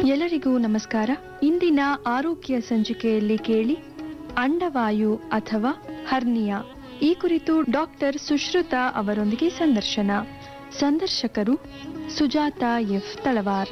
ಎಲ್ಲರಿಗೂ ನಮಸ್ಕಾರ ಇಂದಿನ ಆರೋಗ್ಯ ಸಂಚಿಕೆಯಲ್ಲಿ ಕೇಳಿ ಅಂಡವಾಯು ಅಥವಾ ಹರ್ನಿಯಾ ಈ ಕುರಿತು ಡಾಕ್ಟರ್ ಸುಶ್ರುತಾ ಅವರೊಂದಿಗೆ ಸಂದರ್ಶನ ಸಂದರ್ಶಕರು ಸುಜಾತ ಎಫ್ ತಳವಾರ್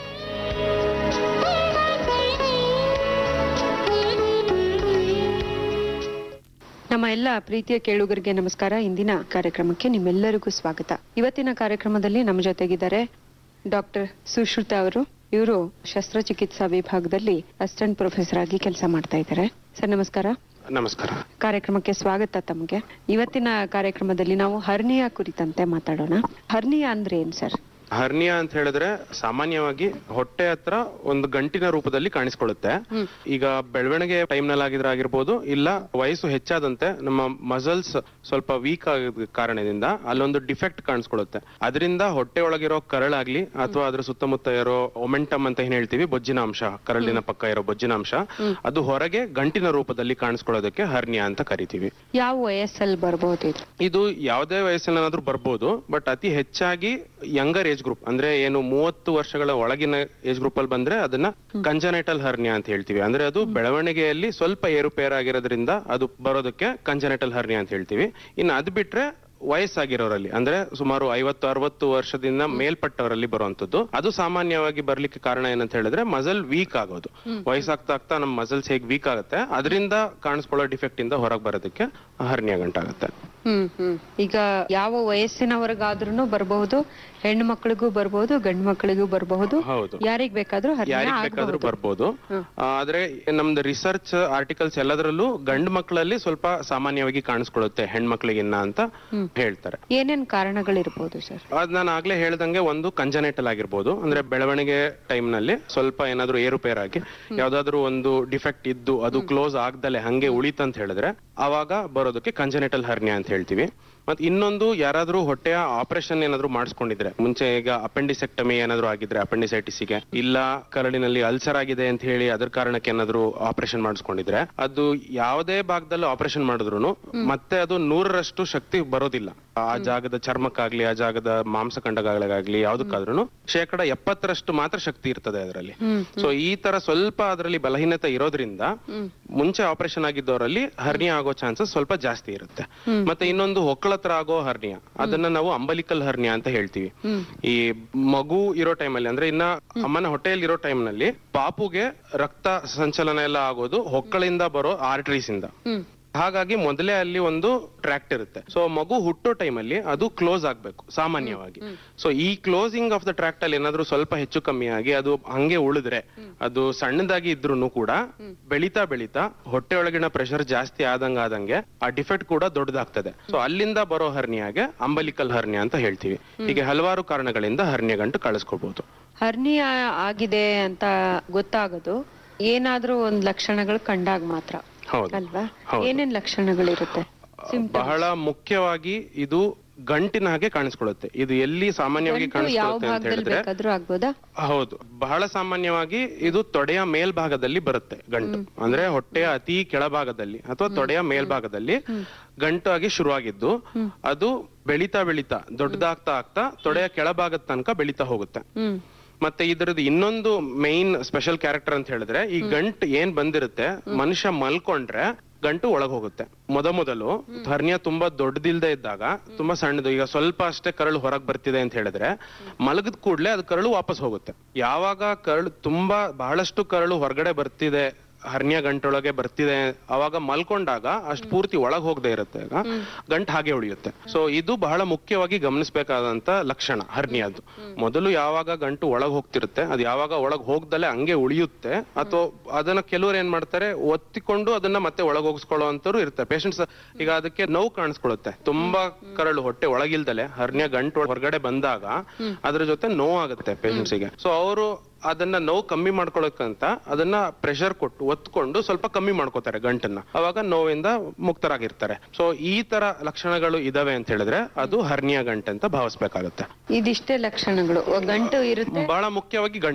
ನಮ್ಮ ಎಲ್ಲ ಪ್ರೀತಿಯ ಕೇಳುಗರಿಗೆ ನಮಸ್ಕಾರ ಇಂದಿನ ಕಾರ್ಯಕ್ರಮಕ್ಕೆ ನಿಮ್ಮೆಲ್ಲರಿಗೂ ಸ್ವಾಗತ ಇವತ್ತಿನ ಕಾರ್ಯಕ್ರಮದಲ್ಲಿ ನಮ್ಮ ಜೊತೆಗಿದ್ದಾರೆ ಡಾಕ್ಟರ್ ಸುಶ್ರುತ ಅವರು ಇವರು ಶಸ್ತ್ರಚಿಕಿತ್ಸಾ ವಿಭಾಗದಲ್ಲಿ ಅಸಿಸ್ಟೆಂಟ್ ಪ್ರೊಫೆಸರ್ ಆಗಿ ಕೆಲಸ ಮಾಡ್ತಾ ಇದ್ದಾರೆ ಸರ್ ನಮಸ್ಕಾರ ನಮಸ್ಕಾರ ಕಾರ್ಯಕ್ರಮಕ್ಕೆ ಸ್ವಾಗತ ತಮಗೆ ಇವತ್ತಿನ ಕಾರ್ಯಕ್ರಮದಲ್ಲಿ ನಾವು ಹರ್ನಿಯಾ ಕುರಿತಂತೆ ಮಾತಾಡೋಣ ಹರ್ನಿಯಾ ಅಂದ್ರೆ ಏನ್ ಸರ್ ಹರ್ನಿಯಾ ಅಂತ ಹೇಳಿದ್ರೆ ಸಾಮಾನ್ಯವಾಗಿ ಹೊಟ್ಟೆ ಹತ್ರ ಒಂದು ಗಂಟಿನ ರೂಪದಲ್ಲಿ ಕಾಣಿಸ್ಕೊಳ್ಳುತ್ತೆ ಈಗ ಬೆಳವಣಿಗೆ ಟೈಮ್ ನಲ್ಲಿ ಆಗಿದ್ರೆ ಆಗಿರ್ಬೋದು ಇಲ್ಲ ವಯಸ್ಸು ಹೆಚ್ಚಾದಂತೆ ನಮ್ಮ ಮಸಲ್ಸ್ ಸ್ವಲ್ಪ ವೀಕ್ ಆಗೋದ್ ಕಾರಣದಿಂದ ಅಲ್ಲೊಂದು ಡಿಫೆಕ್ಟ್ ಕಾಣಿಸ್ಕೊಳ್ಳುತ್ತೆ ಅದರಿಂದ ಹೊಟ್ಟೆ ಒಳಗಿರೋ ಕರಳಾಗ್ಲಿ ಅಥವಾ ಅದ್ರ ಸುತ್ತಮುತ್ತ ಇರೋ ಒಮೆಂಟಮ್ ಅಂತ ಏನ್ ಹೇಳ್ತೀವಿ ಬೊಜ್ಜಿನ ಅಂಶ ಕರಳಿನ ಪಕ್ಕ ಇರೋ ಬೊಜ್ಜಿನ ಅಂಶ ಅದು ಹೊರಗೆ ಗಂಟಿನ ರೂಪದಲ್ಲಿ ಕಾಣಿಸ್ಕೊಳ್ಳೋದಕ್ಕೆ ಹರ್ನಿಯಾ ಅಂತ ಕರಿತೀವಿ ಯಾವ ವಯಸ್ಸಲ್ಲಿ ಬರಬಹುದು ಇದು ಇದು ಯಾವುದೇ ವಯಸ್ಸಿನಾದ್ರೂ ಬರ್ಬೋದು ಬಟ್ ಅತಿ ಹೆಚ್ಚಾಗಿ ಯಂಗರ್ ಏಜ್ ಗ್ರೂಪ್ ಅಂದ್ರೆ ಏನು ಮೂವತ್ತು ವರ್ಷಗಳ ಒಳಗಿನ ಏಜ್ ಗ್ರೂಪ್ ಅಲ್ಲಿ ಬಂದ್ರೆ ಅದನ್ನ ಕಂಜನೆಟಲ್ ಹರ್ನಿಯಾ ಅಂತ ಹೇಳ್ತೀವಿ ಅಂದ್ರೆ ಅದು ಬೆಳವಣಿಗೆಯಲ್ಲಿ ಸ್ವಲ್ಪ ಏರುಪೇರಾಗಿರೋದ್ರಿಂದ ಅದು ಬರೋದಕ್ಕೆ ಕಂಜನೆಟಲ್ ಹರ್ನಿಯಾ ಅಂತ ಹೇಳ್ತೀವಿ ಇನ್ನು ಅದ್ ಬಿಟ್ರೆ ವಯಸ್ಸಾಗಿರೋರಲ್ಲಿ ಅಂದ್ರೆ ಸುಮಾರು ಐವತ್ತು ಅರವತ್ತು ವರ್ಷದಿಂದ ಮೇಲ್ಪಟ್ಟವರಲ್ಲಿ ಬರುವಂತದ್ದು ಅದು ಸಾಮಾನ್ಯವಾಗಿ ಬರ್ಲಿಕ್ಕೆ ಕಾರಣ ಏನಂತ ಹೇಳಿದ್ರೆ ಮಸಲ್ ವೀಕ್ ಆಗೋದು ವಯಸ್ಸಾಗ್ತಾ ಆಗ್ತಾ ನಮ್ಮ ಮಸಲ್ಸ್ ಹೇಗೆ ವೀಕ್ ಆಗುತ್ತೆ ಅದರಿಂದ ಕಾಣಿಸ್ಕೊಳ್ಳೋ ಡಿಫೆಕ್ಟ್ ಇಂದ ಹೊರಗೆ ಬರೋದಕ್ಕೆ ಹರ್ನಿಯಾ ಗಂಟಾಗುತ್ತೆ ಹ್ಮ್ ಹ್ಮ್ ಈಗ ಯಾವ ವಯಸ್ಸಿನವರೆಗಾದ್ರೂ ಬರಬಹುದು ಹೆಣ್ಣು ಮಕ್ಕಳಿಗೂ ಬರಬಹುದು ಗಂಡು ಮಕ್ಕಳಿಗೂ ಬರಬಹುದು ಹೌದು ಯಾರಿಗ್ ಬೇಕಾದ್ರೂ ಹರ್ನಿಯಾ ಯಾರಿಗ್ ಬೇಕಾದ್ರೂ ಆಗ್ಬಹುದು ಬರ್ಬೋದು ಆ, ಆದ್ರೆ ನಮ್ದು ರಿಸರ್ಚ್ ಆರ್ಟಿಕಲ್ಸ್ ಎಲ್ಲದರಲ್ಲೂ ಗಂಡು ಮಕ್ಕಳಲ್ಲಿ ಸ್ವಲ್ಪ ಸಾಮಾನ್ಯವಾಗಿ ಕಾಣಿಸ್ಕೊಳ್ಳುತ್ತೆ ಹೆಣ್ಮಕ್ಳಿಗಿನ್ನ ಅಂತ ಹೇಳ್ತಾರೆ ಏನೇನ್ ಕಾರಣಗಳಿರ್ಬೋದು ಸರ್ ಅದ್ ನಾನು ಆಗ್ಲೇ ಹೇಳ್ದಂಗೆ ಒಂದು ಕಂಜನೆಟಲ್ ಆಗಿರ್ಬೋದು ಅಂದ್ರೆ ಬೆಳವಣಿಗೆ ಟೈಮ್ ನಲ್ಲಿ ಸ್ವಲ್ಪ ಏನಾದ್ರೂ ಏರುಪೇರಾಗಿ ಯಾವ್ದಾದ್ರು ಒಂದು ಡಿಫೆಕ್ಟ್ ಇದ್ದು ಅದು ಕ್ಲೋಸ್ ಆಗ್ದಲೆ ಹಂಗೆ ಉಳಿತಂತ ಹೇಳಿದ್ರೆ ಅವಾಗ ಬರೋದಕ್ಕೆ ಕಂಜನೆಟಲ್ ಹರ್ನಿಯಾ ಅಂತ ಹೇಳ್ತೀವಿ ಮತ್ ಇನ್ನೊಂದು ಯಾರಾದ್ರೂ ಹೊಟ್ಟೆಯ ಆಪರೇಷನ್ ಏನಾದ್ರು ಮಾಡಿಸ್ಕೊಂಡಿದ್ರೆ ಮುಂಚೆ ಈಗ ಅಪೆಂಡಿಸೆಕ್ಟಮಿ ಏನಾದ್ರು ಆಗಿದ್ರೆ appendicitis ಗೆ ಇಲ್ಲ ಕರಳಿನಲ್ಲಿ ಅಲ್ಸರ್ ಆಗಿದೆ ಅಂತ ಹೇಳಿ ಅದ್ರ ಕಾರಣಕ್ಕೆ ಏನಾದ್ರು ಆಪರೇಷನ್ ಮಾಡಿಸ್ಕೊಂಡಿದ್ರೆ ಅದು ಯಾವುದೇ ಭಾಗದಲ್ಲಿ ಆಪರೇಷನ್ ಮಾಡಿದ್ರು ಮತ್ತೆ ಅದು ನೂರರಷ್ಟು ಶಕ್ತಿ ಬರೋದಿಲ್ಲ ಆ ಜಾಗದ ಚರ್ಮಕ್ಕಾಗ್ಲಿ ಆ ಜಾಗದ ಮಾಂಸಖಂಡಗಳಿಗಾಗ್ಲಿ ಯಾವ್ದಕ್ಕಾದ್ರೂ ಶೇಕಡ ಎಪ್ಪತ್ತರಷ್ಟು ಮಾತ್ರ ಶಕ್ತಿ ಇರ್ತದೆ ಅದರಲ್ಲಿ ಸೊ ಈ ತರ ಸ್ವಲ್ಪ ಅದರಲ್ಲಿ ಬಲಹೀನತೆ ಇರೋದ್ರಿಂದ ಮುಂಚೆ ಆಪರೇಷನ್ ಆಗಿದ್ದವರಲ್ಲಿ ಹರ್ನಿಯಾ ಆಗೋ ಚಾನ್ಸಸ್ ಸ್ವಲ್ಪ ಜಾಸ್ತಿ ಇರುತ್ತೆ ಮತ್ತೆ ಇನ್ನೊಂದು ಹೊಕ್ಕಳ ಹತ್ರ ಆಗೋ ಹರ್ನಿಯಾ ಅದನ್ನ ನಾವು ಅಂಬಲಿಕಲ್ ಹರ್ನಿಯಾ ಅಂತ ಹೇಳ್ತೀವಿ ಈ ಮಗು ಇರೋ ಟೈಮಲ್ಲಿ ಅಂದ್ರೆ ಇನ್ನ ಅಮ್ಮನ ಹೊಟ್ಟೆಯಲ್ಲಿ ಇರೋ ಟೈಮ್ ನಲ್ಲಿ ಪಾಪುಗೆ ರಕ್ತ ಸಂಚಲನ ಎಲ್ಲ ಆಗೋದು ಹೊಕ್ಕಳಿಂದ ಬರೋ ಆರ್ಟರೀಸ್ ಇಂದ ಹಾಗಾಗಿ ಮೊದಲೇ ಅಲ್ಲಿ ಒಂದು ಟ್ರ್ಯಾಕ್ಟ್ ಇರುತ್ತೆ ಸೊ ಮಗು ಹುಟ್ಟೋ ಟೈಮಲ್ಲಿ ಅದು ಕ್ಲೋಸ್ ಆಗ್ಬೇಕು ಸಾಮಾನ್ಯವಾಗಿ ಸೊ ಈ ಕ್ಲೋಸಿಂಗ್ ಆಫ್ ದ ಟ್ರ್ಯಾಕ್ಟ್ ಅಲ್ಲಿ ಏನಾದ್ರೂ ಸ್ವಲ್ಪ ಹೆಚ್ಚು ಕಮ್ಮಿ ಆಗಿ ಅದು ಹಂಗೆ ಉಳಿದ್ರೆ ಅದು ಸಣ್ಣದಾಗಿ ಇದ್ರೂ ಕೂಡ ಬೆಳಿತಾ ಬೆಳಿತಾ ಹೊಟ್ಟೆ ಒಳಗಿನ ಪ್ರೆಷರ್ ಜಾಸ್ತಿ ಆದಂಗ ಆದಂಗೆ ಆ ಡಿಫೆಕ್ಟ್ ಕೂಡ ದೊಡ್ಡದಾಗ್ತದೆ ಸೊ ಅಲ್ಲಿಂದ ಬರೋ ಹರ್ನಿಯಾಗೆ ಅಂಬಲಿಕಲ್ ಹರ್ನಿಯಾ ಅಂತ ಹೇಳ್ತೀವಿ ಹೀಗೆ ಹಲವಾರು ಕಾರಣಗಳಿಂದ ಹರ್ನಿಯ ಗಂಟು ಕಳಿಸ್ಕೋಬಹುದು ಹರ್ನಿಯಾ ಆಗಿದೆ ಅಂತ ಗೊತ್ತಾಗೋದು ಏನಾದ್ರೂ ಒಂದ್ ಲಕ್ಷಣಗಳು ಕಂಡಾಗ ಮಾತ್ರ ಹೌದು ಅಲ್ವಾ ಹೌದು. ಏನೇನ್ ಲಕ್ಷಣಗಳಿರುತ್ತೆ ಬಹಳ ಮುಖ್ಯವಾಗಿ ಇದು ಗಂಟಿನ ಹಾಗೆ ಕಾಣಿಸ್ಕೊಳ್ಳುತ್ತೆ ಇದು ಎಲ್ಲಿ ಸಾಮಾನ್ಯವಾಗಿ ಗಂಟು ಯಾವ ಕಾಣಿಸ್ಕೊಳ್ಳುತ್ತೆ ಅಂತ ಭಾಗದಲ್ಲಿ ಹೇಳಿದ್ರೆ ಬೇಕಾದ್ರೂ ಆಗ್ಬೋದಾ ಹೌದು ಬಹಳ ಸಾಮಾನ್ಯವಾಗಿ ಇದು ತೊಡೆಯ ಮೇಲ್ಭಾಗದಲ್ಲಿ ಬರುತ್ತೆ ಗಂಟು ಅಂದ್ರೆ ಹೊಟ್ಟೆಯ ಅತಿ ಕೆಳಭಾಗದಲ್ಲಿ ಅಥವಾ ತೊಡೆಯ ಮೇಲ್ಭಾಗದಲ್ಲಿ ಗಂಟು ಆಗಿ ಶುರುವಾಗಿದ್ದು ಅದು ಬೆಳಿತಾ ಬೆಳಿತಾ ದೊಡ್ಡದಾಗ್ತಾ ಆಗ್ತಾ ತೊಡೆಯ ಕೆಳಭಾಗದ ತನಕ ಬೆಳಿತಾ ಹೋಗುತ್ತೆ ಹ್ಮ್ ಮತ್ತೆ ಇದ್ರದ್ದು ಇನ್ನೊಂದು ಮೈನ್ ಸ್ಪೆಷಲ್ ಕ್ಯಾರೆಕ್ಟರ್ ಅಂತ ಹೇಳಿದ್ರೆ ಈ ಗಂಟ್ ಏನ್ ಬಂದಿರುತ್ತೆ ಮನುಷ್ಯ ಮಲ್ಕೊಂಡ್ರೆ ಗಂಟು ಒಳಗ್ ಹೋಗುತ್ತೆ ಮೊದ ಮೊದಲು ಹರ್ನಿಯಾ ತುಂಬಾ ದೊಡ್ಡದಿಲ್ದೇ ಇದ್ದಾಗ ತುಂಬಾ ಸಣ್ಣದು ಈಗ ಸ್ವಲ್ಪ ಅಷ್ಟೇ ಕರಳು ಹೊರಗ್ ಬರ್ತಿದೆ ಅಂತ ಹೇಳಿದ್ರೆ ಮಲಗದ ಕೂಡ್ಲೆ ಅದು ಕರಳು ವಾಪಸ್ ಹೋಗುತ್ತೆ ಯಾವಾಗ ಕರಳು ತುಂಬಾ ಬಹಳಷ್ಟು ಕರಳು ಹೊರಗಡೆ ಬರ್ತಿದೆ ಹರ್ನಿಯಾ ಗಂಟೊಳಗೆ ಬರ್ತಿದೆ ಅವಾಗ ಮಲ್ಕೊಂಡಾಗ ಅಷ್ಟು ಪೂರ್ತಿ ಒಳಗ್ ಹೋಗದೆ ಇರುತ್ತೆ ಆಗ ಗಂಟ್ ಹಾಗೆ ಉಳಿಯುತ್ತೆ ಸೊ ಇದು ಬಹಳ ಮುಖ್ಯವಾಗಿ ಗಮನಿಸಬೇಕಾದಂತ ಲಕ್ಷಣ ಹರ್ನಿಯಾದು ಮೊದಲು ಯಾವಾಗ ಗಂಟು ಒಳಗ್ ಹೋಗ್ತಿರುತ್ತೆ ಅದು ಯಾವಾಗ ಒಳಗ್ ಹೋಗ್ದಲೆ ಹಂಗೆ ಉಳಿಯುತ್ತೆ ಅಥವಾ ಅದನ್ನ ಕೆಲವರು ಏನ್ ಮಾಡ್ತಾರೆ ಒತ್ತಿಕೊಂಡು ಅದನ್ನ ಮತ್ತೆ ಒಳಗ್ ಹೋಗಿಸ್ಕೊಳ್ಳೋ ಅಂತವ್ರು ಇರ್ತಾರೆ ಪೇಷಂಟ್ಸ್ ಈಗ ಅದಕ್ಕೆ ನೋವು ಕಾಣಿಸ್ಕೊಳ್ಳುತ್ತೆ ತುಂಬಾ ಕರಳು ಹೊಟ್ಟೆ ಒಳಗಿಲ್ದಲೆ ಹರ್ನಿಯಾ ಗಂಟು ಹೊರಗಡೆ ಬಂದಾಗ ಅದ್ರ ಜೊತೆ ನೋವಾಗುತ್ತೆ patients ಗೆ ಸೊ ಅವರು ಅದನ್ನ ನೋವು ಕಮ್ಮಿ ಮಾಡ್ಕೊಳಕ್ಕಂತ ಅದನ್ನ ಪ್ರೆಷರ್ ಕೊಟ್ಟು ಒತ್ಕೊಂಡು ಸ್ವಲ್ಪ ಕಮ್ಮಿ ಮಾಡ್ಕೋತಾರೆ ಗಂಟನ್ನ ಅವಾಗ ನೋವಿಂದ ಮುಕ್ತರಾಗಿರ್ತಾರೆ ಸೊ ಈ ತರ ಲಕ್ಷಣಗಳು ಇದಾವೆ ಅಂತ ಹೇಳಿದ್ರೆ ಅದು ಹರ್ನಿಯಾ ಗಂಟು ಅಂತ ಭಾವಿಸ್ಬೇಕಾಗುತ್ತೆ ಇದಿಷ್ಟೇ ಲಕ್ಷಣಗಳು ಗಂಟು ಇರುತ್ತೆ ಬಹಳ ಮುಖ್ಯವಾಗಿ ಗಂಟು